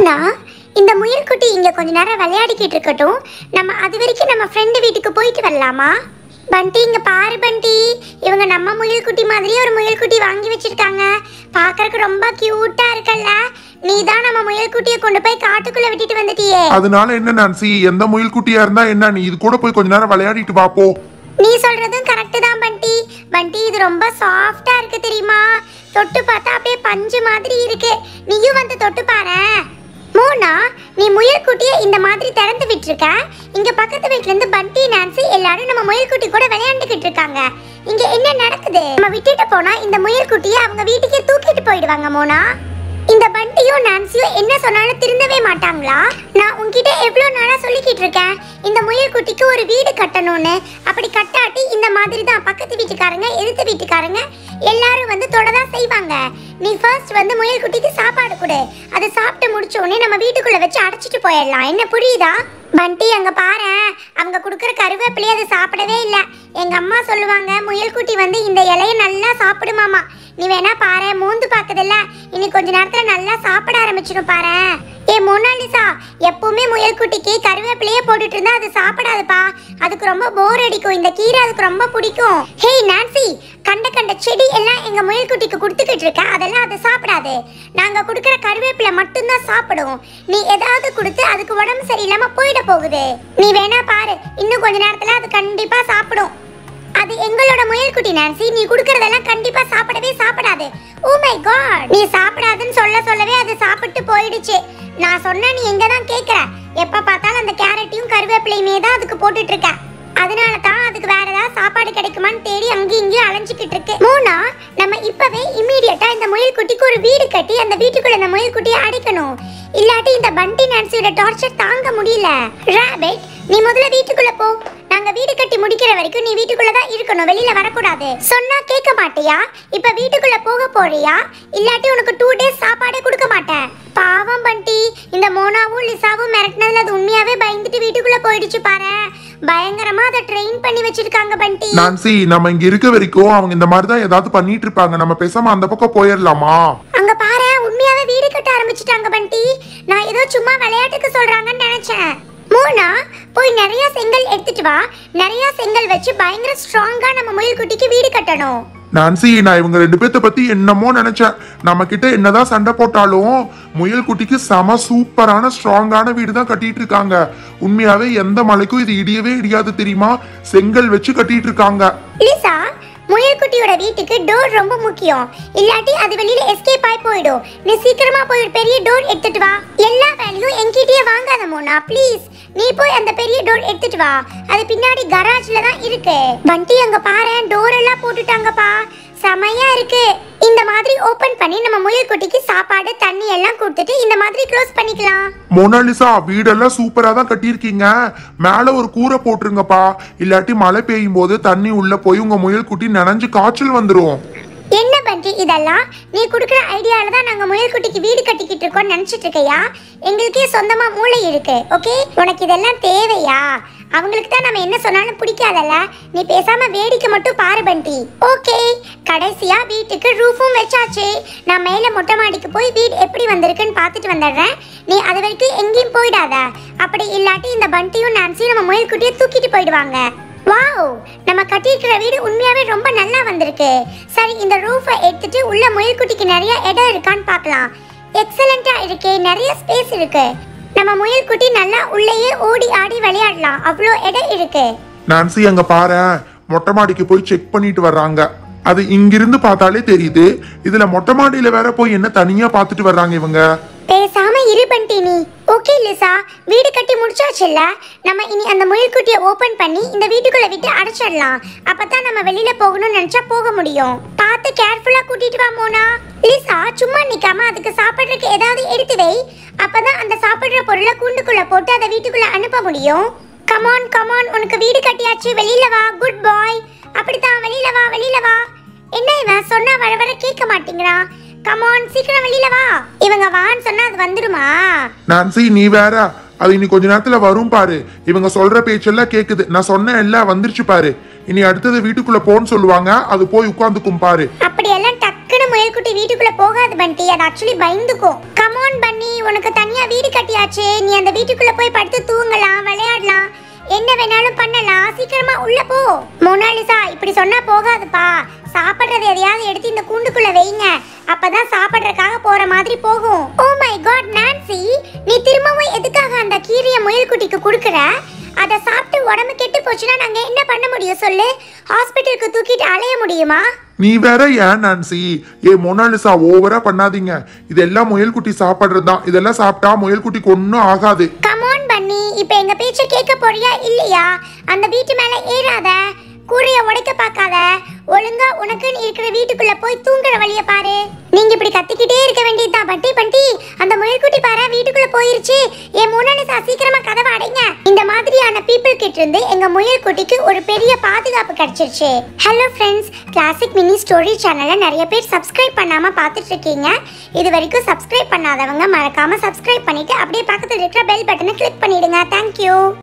மோனா இந்த முயல்குட்டி இங்க கொஞ்ச நேரம் விளையாடிக்கிட்டு இருக்கட்டும் நம்ம அது வரைக்கும் நம்ம ஃப்ரெண்டு வீட்டுக்கு போயிட்டு வரலாமா பண்டி இங்க பாரு பண்டி இவங்க நம்ம முயல்குட்டி மாதிரியே ஒரு முயல்குட்டி வாங்கி வச்சிருக்காங்க பார்க்கறதுக்கு ரொம்ப கியூட்டா இருக்கல்ல நீ தான் நம்ம முயல்குட்டியை கொண்டு போய் காட்டுக்குள்ள விட்டுட்டு வந்துட்டியே அதனால என்ன நான்சி எந்த முயல் குட்டியா இருந்தா என்ன நீ இது கூட போய் கொஞ்ச நேரம் விளையாடிட்டு வா போ நீ சொல்றதும் கரெக்ட் தான் பண்டி பண்டி இது ரொம்ப சாஃப்டா இருக்கு தெரியுமா தொட்டு பார்த்தா அப்படியே பஞ்சு மாதிரி இருக்கு நீயும் வந்து தொட்டு பாரேன் மோனா நீ முயல்குட்டியை இந்த மாதிரி திறந்து விட்டுருக்க இங்க பக்கத்து வீட்ல இருந்து பண்டி நான்சி எல்லாரும் நம்ம முயல்குட்டி கூட விளையாண்டுகிட்டு இருக்காங்க இங்க என்ன நடக்குது நம்ம விட்டுட்டு போனா இந்த முயல்குட்டியை அவங்க வீட்டுக்கே தூக்கிட்டு போயிடுவாங்க மோனா இந்த பண்டியும் நான்சியும் என்ன சொன்னாலும் திருந்தவே மாட்டாங்களா நான் உன்கிட்ட எவ்வளவு நாளா சொல்லிக்கிட்டு இருக்கேன் இந்த முயல் குட்டிக்கு ஒரு வீடு கட்டணும்னு அப்படி கட்டாட்டி இந்த மாதிரி தான் பக்கத்து வீட்டுக்காரங்க எதிர்த்து வீட்டுக்காரங்க எல்லாரும் வந்து தொடதான் செய்வாங்க நீ ஃபர்ஸ்ட் வந்து முயல் குட்டிக்கு சாப்பாடு கொடு அதை சாப்பிட்டு முடிச்ச உடனே நம்ம வீட்டுக்குள்ள வச்சு அடைச்சிட்டு போயிடலாம் என்ன புரியுதா பண்டி அங்க பாரு அவங்க கொடுக்குற கருவேப்பிலையை அதை சாப்பிடவே இல்லை எங்க அம்மா சொல்லுவாங்க முயல் குட்டி வந்து இந்த இலைய நல்லா சாப்பிடுமாமா நீ வேணா பாரு மூந்து பாக்குதுல்ல இனி கொஞ்ச நேரத்துல நல்லா சாப்பிட ஆரம்பிச்சிடும் பாரு ஏ மோனாலிசா எப்பவுமே முயல்குட்டிக்கு கருவேப்பிலையே போட்டுட்டு இருந்தா அது சாப்பிடாதுப்பா அதுக்கு ரொம்ப போர் அடிக்கும் இந்த கீரை அதுக்கு ரொம்ப பிடிக்கும் ஹேய் நான்சி கண்ட கண்ட செடி எல்லாம் எங்க முயல்குட்டிக்கு கொடுத்துக்கிட்டு இருக்க அதெல்லாம் அது சாப்பிடாது நாங்க கொடுக்குற கருவேப்பிலை மட்டும்தான் சாப்பிடும் நீ ஏதாவது கொடுத்து அதுக்கு உடம்பு சரியில்லாம போயிட போகுது நீ வேணா பாரு இன்னும் கொஞ்ச நேரத்துல அது கண்டிப்பா சாப்பிடும் அது எங்களோட முயல்குட்டி நான்சி நீ குடுக்கறதெல்லாம் கண்டிப்பா சாப்பிடவே சாப்பிடாது ஓ மை காட் நீ சாப்பிடாதுன்னு சொல்ல சொல்லவே அது சாப்பிட்டு போயிடுச்சு நான் சொன்னா நீ எங்க தான் கேக்குற எப்ப பார்த்தாலும் அந்த கேரட்டையும் கருவேப்பிலையுமே தான் அதுக்கு போட்டுட்டு இருக்க அதனால தான் அதுக்கு வேற ஏதாவது சாப்பாடு கிடைக்குமான்னு தேடி அங்கேயும் இங்கேயும் அலைஞ்சிக்கிட்டு இருக்கு மூணா நம்ம இப்பவே இம்மீடியட்டா இந்த முயல்குட்டிக்கு ஒரு வீடு கட்டி அந்த வீட்டுக்குள்ள இந்த முயல்குட்டியை அடைக்கணும் இல்லாட்டி இந்த பண்டி நான்சியோட டார்ச்சர் தாங்க முடியல ராபிட் நீ முதல்ல வீட்டுக்குள்ள போ நாங்க வீடு கட்டி முடிக்கிற வரைக்கும் நீ வீட்டுக்குள்ள தான் இருக்கணும் வெளியில வரக்கூடாது சொன்னா கேட்க மாட்டியா இப்ப வீட்டுக்குள்ள போக போறியா இல்லாட்டி உனக்கு டூ டேஸ் சாப்பாடே கொடுக்க மாட்டேன் பாவம் பண்டி இந்த மோனாவும் லிசாவும் மிரட்டினதுல அது உண்மையாவே பயந்துட்டு வீட்டுக்குள்ள போயிடுச்சு பாரு பயங்கரமா அதை ட்ரெயின் பண்ணி வச்சிருக்காங்க பண்டி நான்சி நம்ம இங்க இருக்க வரைக்கும் அவங்க இந்த மாதிரி தான் ஏதாவது பண்ணிட்டு இருப்பாங்க நம்ம பேசாம அந்த பக்கம் போயிடலாமா அங்க பாரு உண்மையாவே வீடு கட்ட ஆரம்பிச்சிட்டாங்க பண்டி நான் ஏதோ சும்மா விளையாட்டுக்கு சொல்றாங்கன்னு நினைச்சேன் மூணா போய் நிறைய செங்கல் எடுத்துட்டு வா நிறைய செங்கல் வச்சு பயங்கர ஸ்ட்ராங்கா நம்ம முயல்குட்டிக்கு வீடு கட்டணும் நான்சி நான் இவங்க ரெண்டு பேர்த்த பத்தி என்னமோ நினைச்சேன் நம்ம கிட்ட என்னதான் சண்டை போட்டாலும் முயல் குட்டிக்கு செம சூப்பரான ஸ்ட்ராங்கான வீடு தான் கட்டிட்டு இருக்காங்க உண்மையாவே எந்த மலைக்கும் இது இடியவே இடியாது தெரியுமா செங்கல் வச்சு கட்டிட்டு இருக்காங்க லிசா முயல்குட்டியோட வீட்டுக்கு டோர் ரொம்ப முக்கியம் இல்லாட்டி அது வெளியில எஸ்கேப் ஆகி போயிடும் நீ சீக்கிரமா போய் ஒரு பெரிய டோர் எடுத்துட்டு வா எல்லா வேலையும் என்கிட்டயே வாங்காத மோனா ப்ளீஸ் நீ போய் அந்த பெரிய டோர் எடுத்துட்டு வா அது பின்னாடி கராஜ்ல தான் இருக்கு வண்டி அங்க பாரு டோர் எல்லாம் போட்டுட்டாங்கப்பா செமையா இருக்கு இந்த மாதிரி ஓபன் பண்ணி நம்ம முயல்குட்டிக்கு சாப்பாடு தண்ணி எல்லாம் கொடுத்துட்டு இந்த மாதிரி க்ளோஸ் பண்ணிக்கலாம் மொனாலிசா வீடெல்லாம் சூப்பரா தான் கட்டியிருக்கீங்க மேல ஒரு கூரை போட்டுருங்கப்பா இல்லாட்டி மழை பெய்யும் போது தண்ணி உள்ள போய் உங்க முயல் குட்டி நனைஞ்சு காய்ச்சல் வந்துரும் என்ன பண்றி இதெல்லாம் நீ கொடுக்குற ஐடியால தான் நாங்க முயல்குட்டிக்கு வீடு கட்டிக்கிட்டு இருக்கோம்னு நினைச்சிட்டு இருக்கையா எங்களுக்கே சொந்தமா மூளை இருக்கு ஓகே உனக்கு இதெல்லாம் தேவையா அவங்களுக்கு தான் நம்ம என்ன சொன்னாலும் பிடிக்காதல்ல நீ பேசாம வேடிக்கை மட்டும் பாரு பண்டி ஓகே கடைசியா வீட்டுக்கு ரூஃபும் வச்சாச்சு நான் மேல மொட்டை மாடிக்கு போய் வீடு எப்படி வந்திருக்குன்னு பார்த்துட்டு வந்துடுறேன் நீ அது வரைக்கும் எங்கேயும் போயிடாத அப்படி இல்லாட்டி இந்த பண்டியும் நான்சியும் நம்ம முயல்குட்டியை தூக்கிட்டு போயிடுவாங்க வாவ் நம்ம கட்டியிருக்கிற வீடு உண்மையாவே ரொம்ப நல்லா வந்திருக்கு சரி இந்த ரூஃபை எடுத்துட்டு உள்ள முயல்குட்டிக்கு நிறைய இடம் இருக்கான்னு பார்க்கலாம் எக்ஸலண்டா இருக்கே நிறைய ஸ்பேஸ் இருக்கு நம்ம முயல்குட்டி நல்லா உள்ளேயே ஓடி ஆடி விளையாடலாம் அவ்வளோ இடம் இருக்கு நான்சி அங்க பாரு மொட்டை மாடிக்கு போய் செக் பண்ணிட்டு வர்றாங்க அது இங்கிருந்து பார்த்தாலே தெரியுது இதுல மொட்டை மாடியில வேற போய் என்ன தனியா பார்த்துட்டு வர்றாங்க இவங்க பேசாம இரு பண்டி நீ ஓகே லிசா வீடு கட்டி முடிச்சாச்சுல்ல நம்ம இனி அந்த முயல்குட்டியை ஓபன் பண்ணி இந்த வீட்டுக்குள்ள விட்டு அடைச்சிடலாம் அப்பதான் நம்ம வெளியில போகணும்னு நினைச்சா போக முடியும் பார்த்து கேர்ஃபுல்லா கூட்டிட்டு வா மோனா லிசா சும்மா நிக்காம அதுக்கு சாப்பிடுறதுக்கு ஏதாவது எடுத்து வை அப்பதான் அந்த சாப்பிடுற பொருளை கூண்டுக்குள்ள போட்டு அதை வீட்டுக்குள்ள அனுப்ப முடியும் கமான் கமான் உனக்கு வீடு கட்டியாச்சு வெளியில வா குட் பாய் அப்படித்தான் வெளியில வா வெளியில வா என்ன இவன் சொன்னா வர வர கேட்க மாட்டேங்கிறான் கமான் சீக்கிரம் வெளியில வா இவங்க வான்னு சொன்னா அது வந்துடுமா நான்சி நீ வேற அது இனி கொஞ்ச நேரத்துல வரும் பாரு இவங்க சொல்ற பேச்செல்லாம் கேக்குது நான் சொன்னேன் எல்லாம் வந்துருச்சு பாரு இனி அடுத்தது வீட்டுக்குள்ள போன்னு சொல்லுவாங்க அது போய் உட்காந்துக்கும் பாரு அப்படியெல்லாம் டக்குன்னு டக்குன்னு முயல்குட்டி வீட்டுக்குள்ள போகாது பண்டி அது ஆக்சுவலி பயந்துக்கும் கமான் பண்ணி உனக்கு தனியா வீடு கட்டியாச்சு நீ அந்த வீட்டுக்குள்ள போய் படுத்து தூங்கலாம் விளையாடலாம் என்ன வேணாலும் பண்ணலாம் சீக்கிரமா உள்ள போ மோனாலிசா இப்படி சொன்னா போகாதுப்பா சாப்பிடுறது எதையாவது எடுத்து இந்த கூண்டுக்குள்ள வைங்க அப்பதான் சாப்பிடுறதுக்காக போற மாதிரி போகும் ஓ மை காட் நான்சி நீ திரும்பவும் எதுக்காக அந்த கீரைய முயல்குட்டிக்கு கொடுக்குற அதை சாப்பிட்டு உடம்பு கெட்டு போச்சுன்னா நாங்க என்ன பண்ண முடியும் சொல்லு ஹாஸ்பிட்டலுக்கு தூக்கிட்டு அலைய முடியுமா நீ வேற ஏன் நான்சி ஏ மொனாலிசா ஓவரா பண்ணாதீங்க இதெல்லாம் முயல்குட்டி சாப்பிடுறது தான் இதெல்லாம் சாப்பிட்டா முயல்குட்டிக்கு ஒன்றும் ஆகாது கமான் பண்ணி இப்ப எங்க பேச்ச கேட்க போறியா இல்லையா அந்த வீட்டு மேல ஏறாத கூரைய உடைக்க பார்க்காத ஒழுங்கா உனக்குன்னு இருக்கிற வீட்டுக்குள்ள போய் தூங்குற வழிய பாரு நீங்க இப்படி கத்திக்கிட்டே இருக்க வேண்டியதுதான் பட்டி பண்டி அந்த முயல்குட்டி பாரு வீட்டுக்குள்ள போயிருச்சு என் முன்னாடி சீக்கிரமா கதவை அடைங்க இந்த மாதிரியான பீப்புள் கிட்ட இருந்து எங்க முயல்குட்டிக்கு ஒரு பெரிய பாதுகாப்பு கிடைச்சிருச்சு hello friends classic mini story சேனலை நிறைய பேர் சப்ஸ்கிரைப் பண்ணாம பார்த்துட்டு இருக்கீங்க இது வரைக்கும் சப்ஸ்கிரைப் பண்ணாதவங்க மறக்காம சப்ஸ்கிரைப் பண்ணிட்டு அப்படியே பக்கத்துல இருக்கிற பெல் பட்டனை கிளிக் பண்ணிடுங்க தேங்க்யூ